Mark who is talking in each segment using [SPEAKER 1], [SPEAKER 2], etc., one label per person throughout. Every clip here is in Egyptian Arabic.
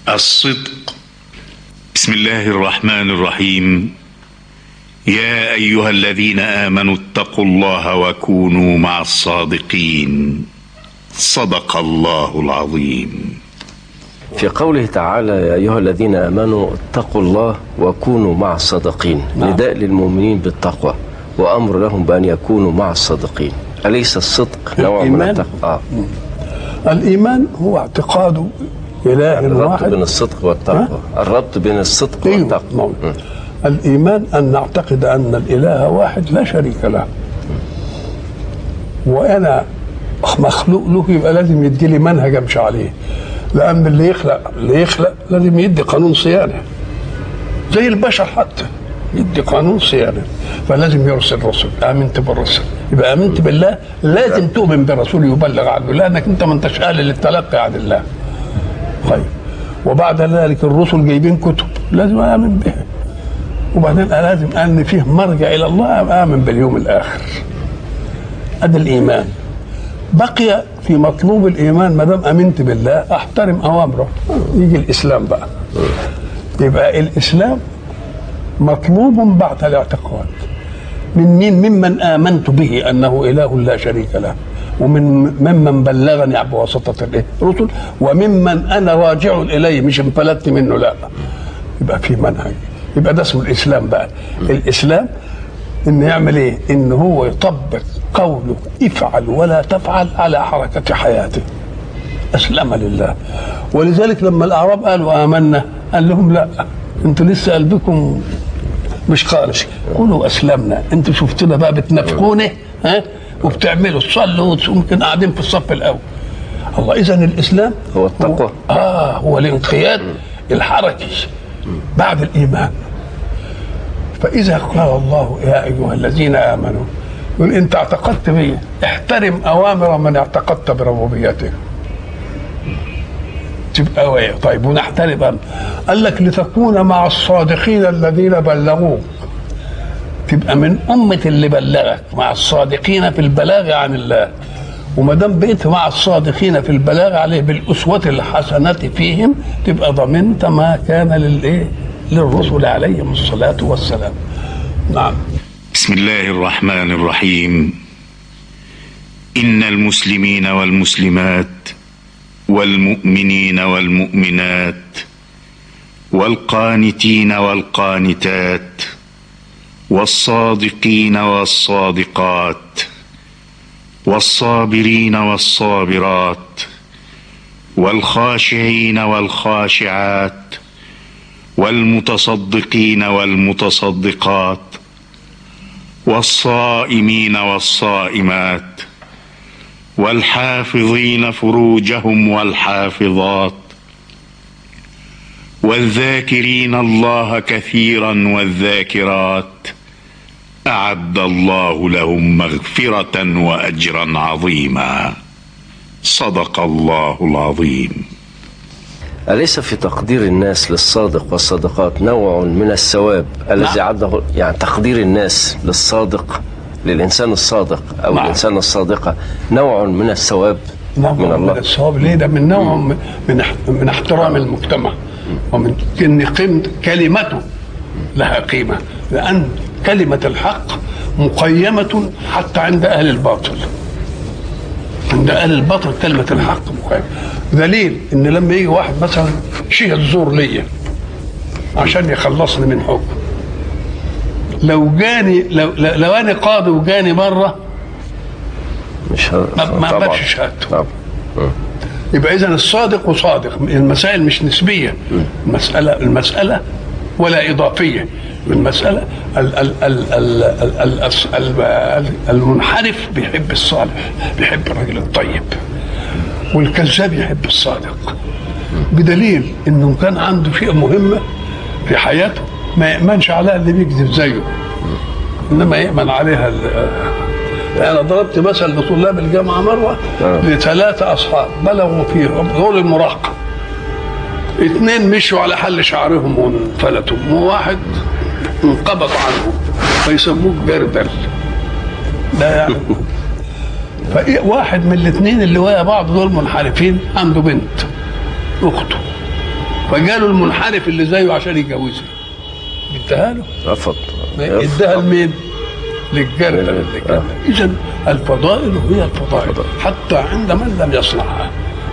[SPEAKER 1] الصدق بسم الله الرحمن الرحيم يا ايها الذين امنوا اتقوا الله وكونوا مع الصادقين صدق الله العظيم
[SPEAKER 2] في قوله تعالى يا أيها الذين آمنوا اتقوا الله وكونوا مع الصادقين نداء للمؤمنين بالتقوى وأمر لهم بأن يكونوا مع الصادقين أليس الصدق نوع من
[SPEAKER 3] الإيمان؟
[SPEAKER 2] التقوى آه.
[SPEAKER 3] الإيمان هو اعتقاد إله
[SPEAKER 2] الربط
[SPEAKER 3] واحد
[SPEAKER 2] بين الصدق والتقوى الربط بين الصدق
[SPEAKER 3] أيوة.
[SPEAKER 2] والتقوى
[SPEAKER 3] نعم. الإيمان أن نعتقد أن الإله واحد لا شريك له وأنا مخلوق له يبقى لازم يدي لي منهج أمشي عليه لأن اللي يخلق اللي يخلق لازم يدي قانون صيانة زي البشر حتى يدي قانون صيانة فلازم يرسل رسل آمنت بالرسل يبقى آمنت بالله لازم تؤمن برسول يبلغ عنه لأنك أنت ما أنتش أهل للتلقي عن الله طيب وبعد ذلك الرسل جايبين كتب لازم آمن بها وبعدين لازم ان فيه مرجع الى الله امن باليوم الاخر ادي الايمان بقي في مطلوب الايمان ما دام امنت بالله احترم اوامره يجي الاسلام بقى يبقى الاسلام مطلوب بعد الاعتقاد من مين ممن امنت به انه اله لا شريك له ومن ممن بلغني بواسطه الايه الرسل وممن انا راجع اليه مش انفلتت منه لا يبقى في منهج يبقى ده اسمه الاسلام بقى الاسلام ان يعمل ايه ان هو يطبق قوله افعل ولا تفعل على حركه حياته اسلم لله ولذلك لما الاعراب قالوا امنا قال لهم لا انتوا لسه قلبكم مش خالص قولوا اسلمنا انتوا شفتونا بقى بتنافقونا ها وبتعملوا تصلوا وممكن قاعدين في الصف الاول الله اذا الاسلام
[SPEAKER 2] هو التقوى.
[SPEAKER 3] اه هو الانقياد الحركي بعد الايمان فاذا قال الله يا ايها الذين امنوا يقول انت اعتقدت بي احترم اوامر من اعتقدت بربوبيته تبقى ويا طيب ونحترم أم- قال لك لتكون مع الصادقين الذين بلغوك تبقى من أمة اللي بلغك مع الصادقين في البلاغ عن الله وما دام بقيت مع الصادقين في البلاغ عليه بالأسوة الحسنة فيهم تبقى ضمنت ما كان للإيه؟ للرسل عليهم الصلاة والسلام. نعم.
[SPEAKER 1] بسم الله الرحمن الرحيم ان المسلمين والمسلمات والمؤمنين والمؤمنات والقانتين والقانتات والصادقين والصادقات والصابرين والصابرات والخاشعين والخاشعات والمتصدقين والمتصدقات والصائمين والصائمات والحافظين فروجهم والحافظات والذاكرين الله كثيرا والذاكرات اعد الله لهم مغفره واجرا عظيما صدق الله العظيم
[SPEAKER 2] أليس في تقدير الناس للصادق والصادقات نوع من الثواب الذي
[SPEAKER 3] نعم.
[SPEAKER 2] عده يعني تقدير الناس للصادق للإنسان الصادق أو
[SPEAKER 3] نعم.
[SPEAKER 2] الإنسان الصادقة نوع من الثواب
[SPEAKER 3] نوع
[SPEAKER 2] من الله
[SPEAKER 3] الصواب ليه ده من نوع من من, اح- من احترام المجتمع ومن ان قيمة كلمته لها قيمه لان كلمه الحق مقيمه حتى عند اهل الباطل عند اهل الباطل كلمه الحق مقيمه دليل ان لما يجي واحد مثلا شهد زور ليا عشان يخلصني من حكم لو جاني لو لو انا قاضي وجاني بره
[SPEAKER 2] مش ه...
[SPEAKER 3] ما- ما
[SPEAKER 2] طبعاً.
[SPEAKER 3] قبلش شهادته.
[SPEAKER 2] طبعا
[SPEAKER 3] يبقى اذا الصادق وصادق المسائل مش نسبيه المساله المساله ولا اضافيه المساله ال ال ال ال ال ال ال ال المنحرف بيحب الصالح بيحب الرجل الطيب والكذاب يحب الصادق بدليل انه كان عنده شيء مهمه في حياته ما يامنش عليها اللي بيكذب زيه انما يامن عليها ال- انا ضربت مثل لطلاب الجامعه مره
[SPEAKER 2] آه.
[SPEAKER 3] لثلاثه اصحاب بلغوا فيهم دول المراهقه اثنين مشوا على حل شعرهم وانفلتوا وواحد انقبض عنه فيسموه جردل ده يعني فإيه واحد من الاثنين اللي ويا بعض دول منحرفين عنده بنت اخته فجاله المنحرف اللي زيه عشان يجوزها اداها له
[SPEAKER 2] رفض
[SPEAKER 3] اداها لمين؟ للجنة
[SPEAKER 2] آه.
[SPEAKER 3] للجنة إذا الفضائل هي الفضائل حتى عند من لم يصنعها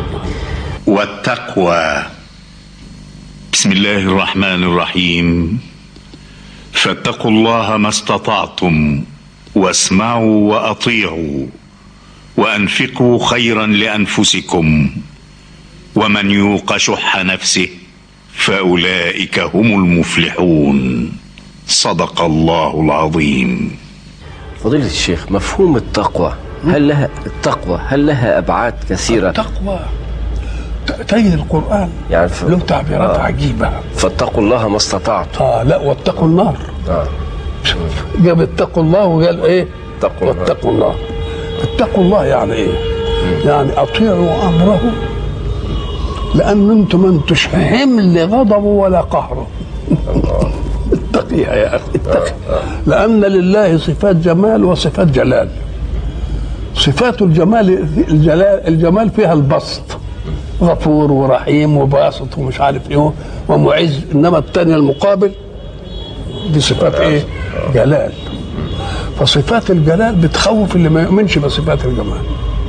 [SPEAKER 1] والتقوى بسم الله الرحمن الرحيم فاتقوا الله ما استطعتم واسمعوا واطيعوا وانفقوا خيرا لانفسكم ومن يوق شح نفسه فاولئك هم المفلحون صدق الله العظيم
[SPEAKER 2] فضيلة الشيخ مفهوم التقوى هل لها التقوى هل لها أبعاد كثيرة
[SPEAKER 3] التقوى تأتي القرآن
[SPEAKER 2] يعني ف...
[SPEAKER 3] له تعبيرات
[SPEAKER 2] آه.
[SPEAKER 3] عجيبة
[SPEAKER 2] فاتقوا الله ما استطعتم
[SPEAKER 3] اه لا واتقوا النار
[SPEAKER 2] آه.
[SPEAKER 3] جاب اتقوا الله وقال ايه
[SPEAKER 2] اتقوا الله.
[SPEAKER 3] واتقوا الله اتقوا الله يعني ايه يعني اطيعوا امره لان انتم ما انتوش حمل غضبه ولا قهره اتقيها يا اخي اتقي لان لله صفات جمال وصفات جلال صفات الجمال الجلال الجمال فيها البسط غفور ورحيم وباسط ومش عارف ايه ومعز انما الثانيه المقابل دي صفات ايه جلال فصفات الجلال بتخوف اللي ما يؤمنش بصفات الجمال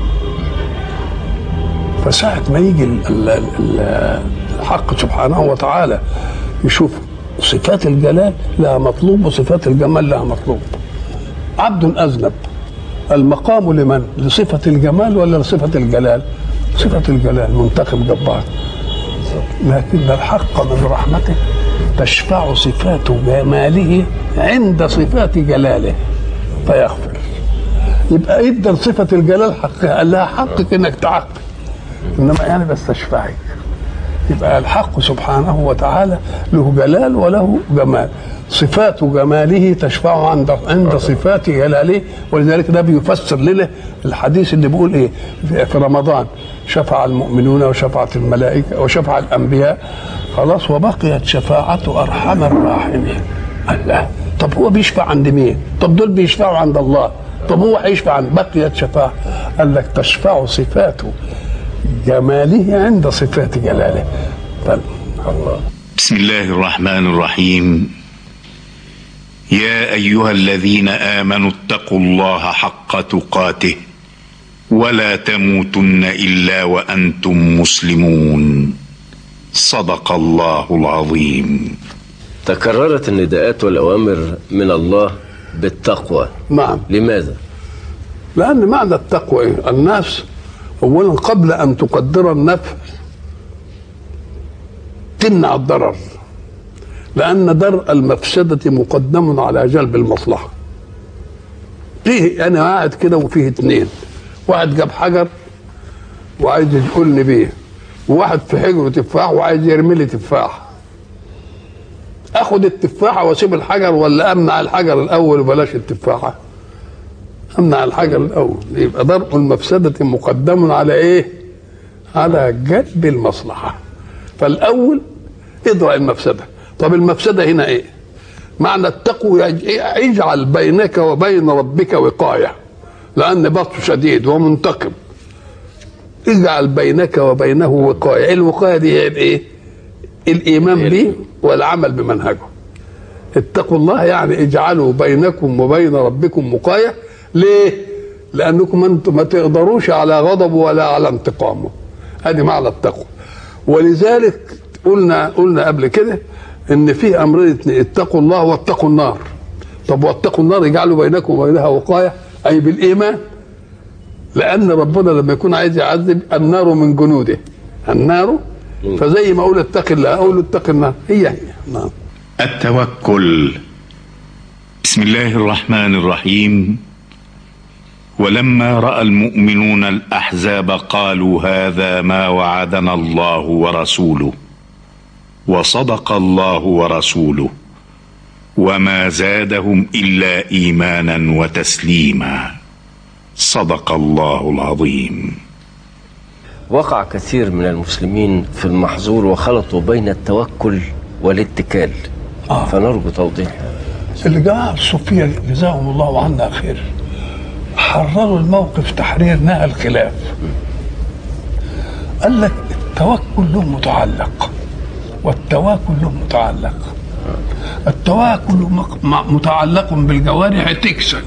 [SPEAKER 3] فساعة ما يجي ال- ال- ال- الحق سبحانه وتعالى يشوف صفات الجلال لها مطلوب وصفات الجمال لها مطلوب عبد أذنب المقام لمن؟ لصفة الجمال ولا لصفة الجلال؟ صفة الجلال منتخب جبار لكن الحق من رحمته تشفع صفات جماله عند صفات جلاله فيغفر يبقى ادى صفة الجلال حقها قال لها حقك انك تعقل انما يعني بس تشفعك يبقى الحق سبحانه وتعالى له جلال وله جمال صفات جماله تشفع عند عند صفات جلاله ولذلك ده بيفسر لنا الحديث اللي بيقول ايه في في رمضان شفع المؤمنون وشفعت الملائكه وشفع الانبياء خلاص وبقيت شفاعة ارحم الراحمين الله طب هو بيشفع عند مين؟ طب دول بيشفعوا عند الله طب هو هيشفع عند بقيت شفاعة قال لك تشفع صفاته جماله عند صفات جلاله طيب الله
[SPEAKER 1] بسم الله الرحمن الرحيم يا ايها الذين امنوا اتقوا الله حق تقاته ولا تموتن الا وانتم مسلمون صدق الله العظيم
[SPEAKER 2] تكررت النداءات والأوامر من الله بالتقوى
[SPEAKER 3] نعم
[SPEAKER 2] لماذا؟
[SPEAKER 3] لأن معنى التقوى إيه؟ الناس أولا قبل أن تقدر النفع تمنع الضرر لأن درء المفسدة مقدم على جلب المصلحة فيه أنا قاعد كده وفيه اتنين واحد جاب حجر وعايز يقولني بيه وواحد في حجره تفاح وعايز يرمي لي تفاح اخد التفاحه واسيب الحجر ولا امنع الحجر الاول وبلاش التفاحه امنع الحجر الاول يبقى درء المفسده مقدم على ايه على جلب المصلحه فالاول ادرأ المفسده طب المفسده هنا ايه معنى التقوى يج- يجعل بينك وبين ربك وقايه لان بطشه شديد ومنتقم اجعل بينك وبينه وقايه إيه الوقايه دي هي ايه الايمان به والعمل بمنهجه اتقوا الله يعني اجعلوا بينكم وبين ربكم وقايه ليه لانكم انتم ما تقدروش على غضبه ولا على انتقامه ادي معنى التقوى ولذلك قلنا قلنا قبل كده ان في امرين اتنين اتقوا الله واتقوا النار طب واتقوا النار يجعلوا بينكم وبينها وقايه اي بالايمان لان ربنا لما يكون عايز يعذب النار من جنوده النار فزي ما اقول اتق الله اقول اتق النار هي هي نعم
[SPEAKER 1] التوكل بسم الله الرحمن الرحيم ولما راى المؤمنون الاحزاب قالوا هذا ما وعدنا الله ورسوله وصدق الله ورسوله وما زادهم الا ايمانا وتسليما صدق الله العظيم
[SPEAKER 2] وقع كثير من المسلمين في المحظور وخلطوا بين التوكل والاتكال
[SPEAKER 3] آه.
[SPEAKER 2] فنرجو توضيح
[SPEAKER 3] الجماعه الصوفيه جزاهم الله عنا خير حرروا الموقف تحرير نهى الخلاف قال لك التوكل له متعلق والتواكل له متعلق التواكل مق- مع- متعلق بالجوارح تكسل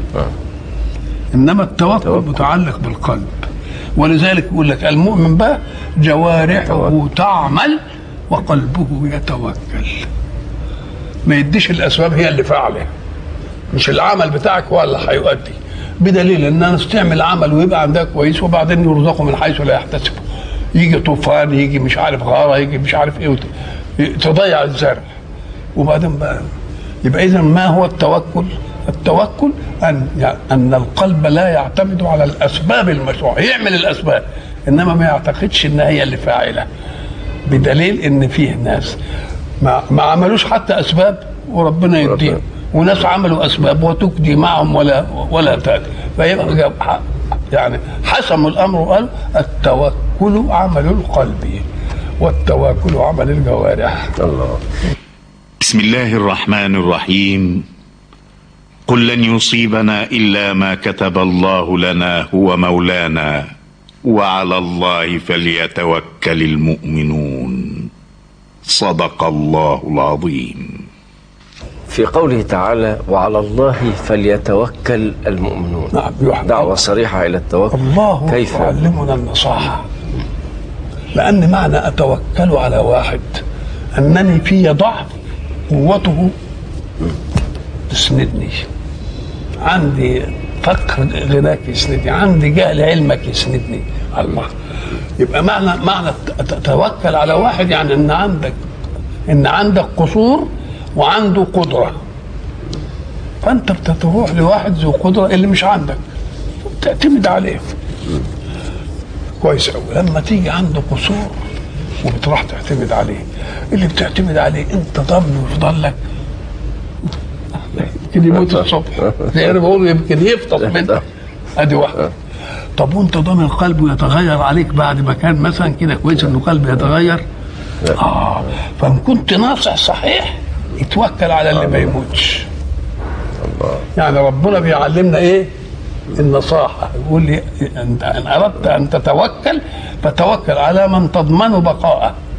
[SPEAKER 3] انما التوكل متعلق بالقلب ولذلك يقول لك المؤمن بقى جوارحه تعمل وقلبه يتوكل ما يديش الاسباب هي اللي فاعله مش العمل بتاعك هو اللي هيؤدي بدليل ان الناس تعمل عمل ويبقى عندها كويس وبعدين يرزقوا من حيث لا يحتسب يجي طوفان يجي مش عارف غاره يجي مش عارف ايه وت- تضيع الزرع وبعدين بقى يبقى اذا ما هو التوكل؟ التوكل ان يعني ان القلب لا يعتمد على الاسباب المشروعه يعمل الاسباب انما ما يعتقدش ان هي اللي فاعله بدليل ان فيه ناس ما, ما عملوش حتى اسباب وربنا يديهم وناس عملوا اسباب وتجدي معهم ولا ولا تاتي فيبقى جاب- ح- يعني حسموا الامر وقالوا التوكل عمل القلب والتواكل عمل الجوارح
[SPEAKER 2] الله
[SPEAKER 1] بسم الله الرحمن الرحيم قل لن يصيبنا الا ما كتب الله لنا هو مولانا وعلى الله فليتوكل المؤمنون صدق الله العظيم
[SPEAKER 2] في قوله تعالى وعلى الله فليتوكل المؤمنون
[SPEAKER 3] نعم يحب
[SPEAKER 2] دعوة صريحة إلى التوكل
[SPEAKER 3] الله
[SPEAKER 2] كيف
[SPEAKER 3] يعلمنا النصاحة لأن معنى أتوكل على واحد أنني في ضعف قوته تسندني عندي فقر غناك يسندني عندي جهل علمك يسندني الله يبقى معنى معنى تتوكل على واحد يعني ان عندك ان عندك قصور وعنده قدره فانت بتروح لواحد ذو قدره اللي مش عندك تعتمد عليه كويس قوي لما تيجي عنده قصور وبتروح تعتمد عليه اللي بتعتمد عليه انت ضامن يفضل لك يمكن يموت الصبح زي انا بقول يمكن يفطس منك ادي واحده طب وانت ضامن قلبه يتغير عليك بعد ما كان مثلا كده كويس انه قلبه يتغير اه فان كنت ناصح صحيح اتوكل على اللي ما يموتش يعني ربنا بيعلمنا ايه النصاحة يقول لي انت ان اردت ان تتوكل فتوكل على من تضمن بقاءه